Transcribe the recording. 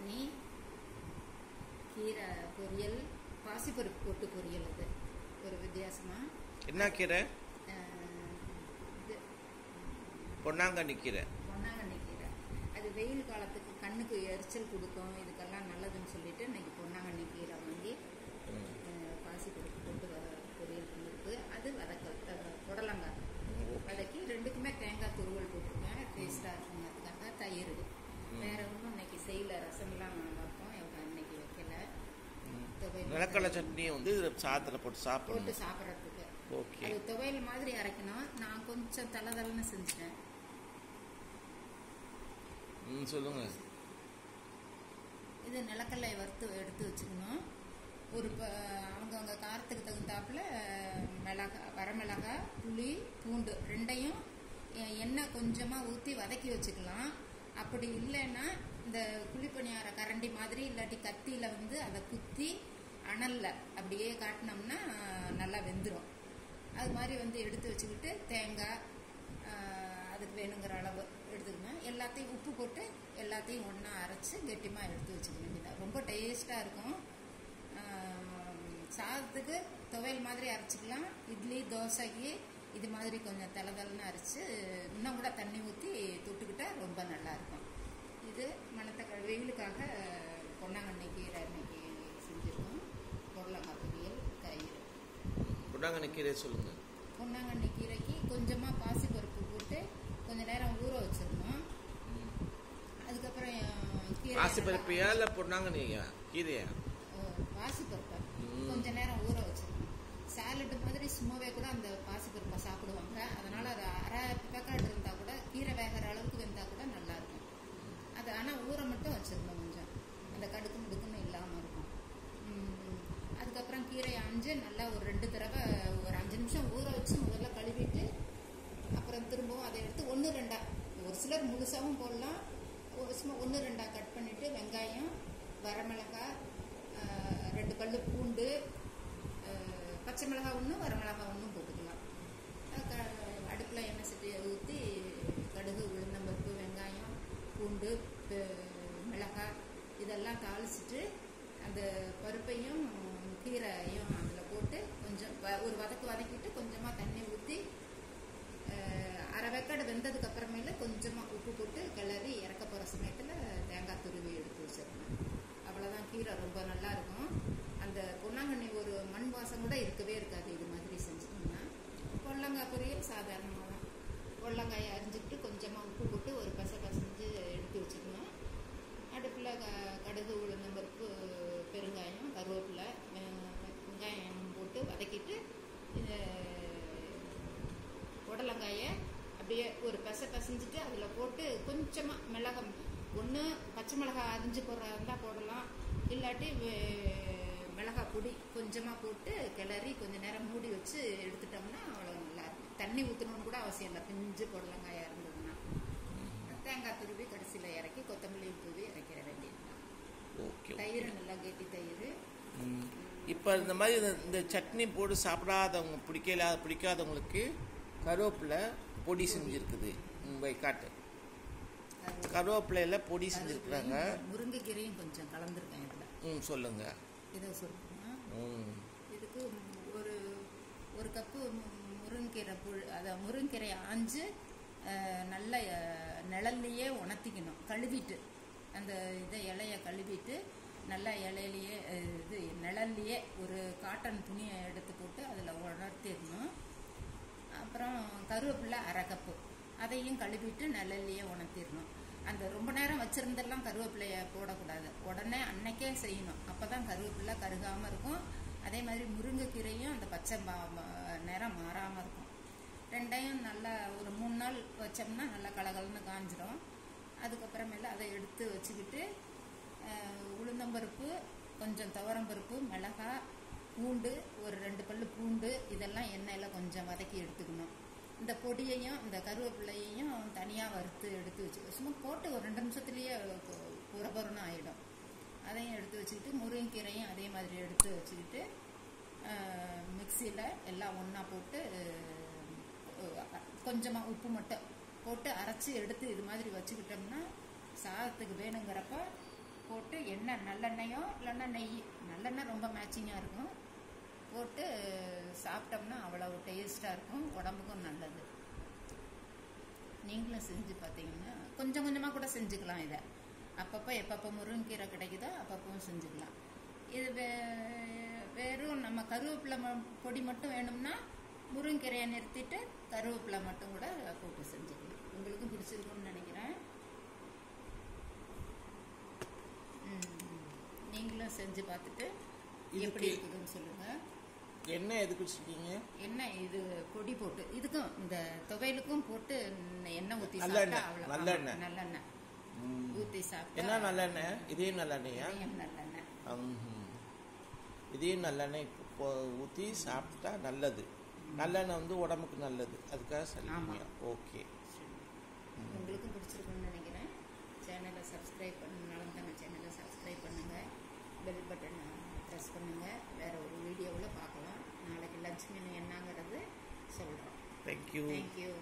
சட்னி கீரை பொரியல் பாசிப்பருப்பு போட்டு பொரியல் இது ஒரு வித்தியாசமாக என்ன கீரை இது பொன்னாங்கண்ணி கீரை பொன்னாங்கண்ணி கீரை அது வெயில் காலத்துக்கு கண்ணுக்கு எரிச்சல் கொடுக்கும் இதுக்கெல்லாம் நல்லதுன்னு சொல்லிட்டு இன்னைக்கு பொன்னாங்கண்ணி கீரை வாங்கி ம். அஹ், பாசிப்பருப்பு போட்டு வ- பொரியல் பண்ணிருக்கு அது வதக்க த- புடலங்காய் வதக்கி ரெண்டுக்குமே தேங்காய் துருவல் போட்டிருக்கேன் டேஸ்ட்டாக இருக்குங்க அதுக்காக தயிர் வேற ஒன்றும் இன்னைக்கு செய்யல ரசம்லாம் வைப்போம் இவங்க இன்னைக்கு வைக்கல ம். துவையல் நிலக்கடலை சட்னி வந்து சாதத்தில் போட்டு போட்டு சாப்பிடணும் சாப்பிட்றதுக்கு ஓகே அது துவையல் மாதிரி அரைக்கணும் நான் கொஞ்சம் தளதளன்னு செஞ்சுட்டேன் ம் சொல்லுங்க இது நிலக்கடலையை வறுத்து எடுத்து வச்சுக்கணும் ஒரு ப அவங்கவுங்க காரத்துக்கு தகுந்தாப்புல மிளகா வரமிளகாய் புளி பூண்டு ரெண்டையும் எ- எண்ணெய் கொஞ்சமாக ஊற்றி வதக்கி வச்சுக்கலாம் அப்படி இல்லைன்னா இந்த குழிப்பணியார கரண்டி மாதிரி இல்லாட்டி கத்தியில் வந்து அதை குத்தி அனலில் அப்படியே காட்டினோம்னா நல்லா வெந்துடும் அது மாதிரி வந்து எடுத்து வச்சுக்கிட்டு தேங்காய் ஆஹ், அதுக்கு வேணுங்கிற அளவு எடுத்துக்கணும் எல்லாத்தையும் உப்பு போட்டு எல்லாத்தையும் ஒன்றா அரைச்சி கெட்டிமாக எடுத்து வச்சுக்க வேண்டியதான் ரொம்ப டேஸ்ட்டாக இருக்கும் ஆஹ், சாதத்துக்கு துவையல் மாதிரி அரைச்சிக்கலாம் இட்லி தோசைக்கு இது மாதிரி கொஞ்சம் தளதளன்னு அரைச்சு இன்னும் கூட தண்ணி ஊற்றி தொட்டுக்கிட்டா ரொம்ப நல்லா இருக்கும் இது மணத்தக்க வெயிலுக்காக பொன்னாங்கண்ணி கீரை இன்னைக்கு செஞ்சுருக்கோம் பொருளங்காய் பொரியல் தயிர் பொன்னாங்கண்ணி கீரை சொல்லுங்க பொன்னாங்கண்ணி கீரைக்கு கொஞ்சமாக பாசிப்பருப்பு போட்டு கொஞ்ச நேரம் ஊற வச்சிடணும் ம். அதுக்கப்புறம் அஹ், கீரை பாசிப்பருப்பியா இல்லை பொன்னாங்கண்ணியா கீரையா பாசிப்பருப்பை ம். கொஞ்ச நேரம் ஊற வச்சிடணும் சாலட் மாதிரி சும்மாவே கூட அந்த பாசிப்பருப்பை சாப்பிடுவாங்க அதனால அது அரை பேக்காட் இருந்தால் கூட கீரை வேகிற அளவுக்கு வெந்தால் கூட நல்லா இருக்கும் அது ஆனால் ஊற மட்டும் வச்சிடணும் கொஞ்சம் அந்த கடுக்கு முடுக்குன்னு இல்லாமல் இருக்கும் ம், அதுக்கப்புறம் கீரையை அஞ்சு நல்லா ஒரு ரெண்டு தடவை ஒரு அஞ்சு நிமிஷம் ஊற வச்சு முதல்ல கழுவிட்டு அப்புறம் திரும்பவும் அதை எடுத்து ஒன்று ரெண்டா ஒரு சிலர் முழுசாவும் போடலாம் ஒரு சும்மா ஒன்று ரெண்டா கட் பண்ணிட்டு வெங்காயம் வரமிளகாய் ஆஹ், ரெண்டு பல்லு பூண்டு ஆஹ், பச்சை மிளகாய் ஒன்று வரமிளகாய் ஒன்றும் போட்டுக்கலாம் அடுப்பில் எண்ணெய் சட்டியை ஊற்றி கடுகு உளுந்தம்பருப்பு வெங்காயம் பூண்டு பெ- மிளகாய் இதெல்லாம் தாளிச்சிட்டு அந்த பருப்பையும் கீரையும் அதில் போட்டு கொஞ்சம் வ- ஒரு வதக்கு வதக்கிட்டு கொஞ்சமாக தண்ணி ஊற்றி அரை வெக்காடு வெந்ததுக்கு அப்புறமேல கொஞ்சமாக உப்பு போட்டு கிளறி இறக்க போகிற சமயத்தில் தேங்காய் துருவி எடுத்து வச்சிடணும் அவ்வளோதான் கீரை ரொம்ப நல்லா இருக்கும் அந்த பொன்னாங்கண்ணி ஒரு மண் வாசம் கூட இருக்கவே இருக்காது இது மாதிரி செஞ்சுட்டோம்னா பொள்ளங்காய் பொரியல் சாதாரணமாக தான் பொள்ளங்காயை அரிஞ்சிட்டு கொஞ்சமாக உப்பு போட்டு ஒரு பசை பசைஞ்சு எடுத்து வச்சுக்கணும் அடுப்பில் க கடுகு உளுந்தம்பருப்பு பெருங்காயம் கருவேப்பிலை வெ- வெங்காயம் போட்டு வதக்கிட்டு இது புடலங்காயை அப்படியே ஒரு பசை பசைஞ்சிட்டு அதில் போட்டு கொஞ்சமாக மிளகம் ஒன்று பச்சை மிளகாய் அரிஞ்சு போடுறதா இருந்தால் போடலாம் இல்லாட்டி வே- மிளகாய் பொடி கொஞ்சமாக போட்டு கிளறி கொஞ்ச நேரம் மூடி வச்சு எடுத்துட்டோம்னா அவ்வளோ நல்லா இருக்கும் தண்ணி ஊற்றணும்னு கூட அவசியம் இல்லை பிஞ்சு புடலங்காயாக இருந்ததுன்னா தேங்காய் துருவி கடைசியில் இறக்கி கொத்தமல்லி தூவி இறக்கிற வேண்டியதுதான் ஓகே தயிர் நல்லா கெட்டி தயிர் ம். இப்போ இந்த மாதிரி இந்த- இந்த சட்னி போட்டு சாப்பிடாதவங்க பிடிக்கல பிடிக்காதவங்களுக்கு கருவேப்பிலை பொடி செஞ்சுருக்குது மும்பை காட்டு கருவேப்பிலையில் பொடி செஞ்சுருக்குறாங்க முருங்கைக்கீரையும் கொஞ்சம் கலந்துருக்கேன் இதில் ம் சொல்லுங்க இதை சொல்லுங்கள் ம் இதுக்கு ஒரு ஒரு கப்பு முருங்கீரை புழு அதை முருங்கீரையை ஆஞ்சு அஹ், நல்ல அஹ், நிழல்லையே உணர்த்திக்கணும் கழுவிட்டு அந்த இதை இலைய கழுவிட்டு நல்லா இலையிலையே அஹ், இது நிழல்லையே ஒரு காட்டன் துணியை எடுத்து போட்டு அதில் உணர்த்திடணும் அப்புறம் கருவேப்பிலை அரை கப்பு அதையும் கழுவிட்டு நிழல்லையே உணர்த்திடணும் அந்த ரொம்ப நேரம் வச்சிருந்தெல்லாம் கருவேப்பிலையை போடக்கூடாது உடனே அன்னைக்கே செய்யணும் அப்போ தான் கருவேப்பிலை கருகாமல் இருக்கும் அதே மாதிரி முருங்கைக்கீரையும் அந்த பச்சை பா- பா- நிறம் மாறாமல் இருக்கும் ரெண்டையும் நல்லா ஒரு மூணு நாள் வச்சோம்னா நல்லா கலகலன்னு காஞ்சிரும் அதுக்கப்புறமேல அதை எடுத்து வச்சுக்கிட்டு அஹ், உளுந்தம்பருப்பு கொஞ்சம் துவரம்பருப்பு மிளகாய் பூண்டு ஒரு ரெண்டு பல்லு பூண்டு இதெல்லாம் எண்ணெயில் கொஞ்சம் வதக்கி எடுத்துக்கணும் இந்த பொடியையும் இந்த கருவேப்பிலையையும் தனியாக வறுத்து எடுத்து வச்சு சும்மா போட்டு ஒரு ரெண்டு நிமிஷத்துலேயே புறபுறன்னு ஆகிடும் அதையும் எடுத்து வச்சுக்கிட்டு முருங்கைக்கீரையும் அதே மாதிரி எடுத்து வச்சுக்கிட்டு மிக்சியில் எல்லாம் ஒன்றா போட்டு கொஞ்சமாக உப்பு மட்டும் போட்டு அரைச்சி எடுத்து இது மாதிரி வச்சுக்கிட்டோம்னா சாதத்துக்கு வேணுங்கிறப்ப போட்டு எண்ணெய் நல்லெண்ணெயோ இல்லைன்னா நெய் நல்லெண்ணெய் ரொம்ப மேட்சிங்காக இருக்கும் போட்டு சாப்பிட்டோம்னா அவ்வளோ டேஸ்ட்டாக இருக்கும் உடம்புக்கும் நல்லது நீங்களும் செஞ்சு பார்த்தீங்கன்னா கொஞ்சம் கொஞ்சமாக கூட செஞ்சுக்கலாம் இதை அப்பப்போ எப்பப்போ முருங்கீரை கிடைக்குதோ அப்பப்பவும் செஞ்சுக்கலாம் இது வே வெறும் நம்ம கருவேப்பிலை ம- பொடி மட்டும் வேணும்னா முருங்கீரையை நிறுத்திட்டு கருவேப்பிலை மட்டும் கூட போட்டு செஞ்சுக்கலாம் உங்களுக்கும் பிடிச்சிருக்கும்னு நினைக்கிறேன் ம். நீங்களும் செஞ்சு பார்த்துட்டு எப்படி இதுக்கு- இருக்குதுன்னு சொல்லுங்கள் என்ன எதுக்கு வச்சுருக்கீங்க எண்ணெய் இது பொடி போட்டு இதுக்கும் இந்த துவையலுக்கும் போட்டு எண்ணெய் ஊற்றி நல்லெண்ணெய், சாப்பிட்டா அவ்வளோ நல்லெண்ணெய். ஆமா, நல்லெண்ணெய் ஊற்றி சாப்பிட்டா என்ன நல்லெண்ணெய் இதே நல்லெண்ணெயா இதயம் நல்லெண்ணெய் ம்ஹும். இதே நல்லெண்ணெய் இப்போ ஊற்றி சாப்பிட்டா நல்லது நல்லெண்ணெய் வந்து உடம்புக்கு நல்லது அதுக்காக சொல்லுவீங்க ஓகே உங்களுக்கும் பிடிச்சிருக்கும்னு நினைக்கிறேன் சேனலை சப்ஸ்கிரைப் பண்ணனாலும் தாங்க சேனலை சப்ஸ்கிரைப் பண்ணுங்கள் பெல் பட்டனை ப்ரெஸ் பண்ணுங்கள் வேற ஒரு வீடியோவில் பார்க்கலாம் நாளைக்கு லஞ்ச் மெனு என்னங்கிறது சொல்கிறோம் தேங்க்யூ தேங்க்யூ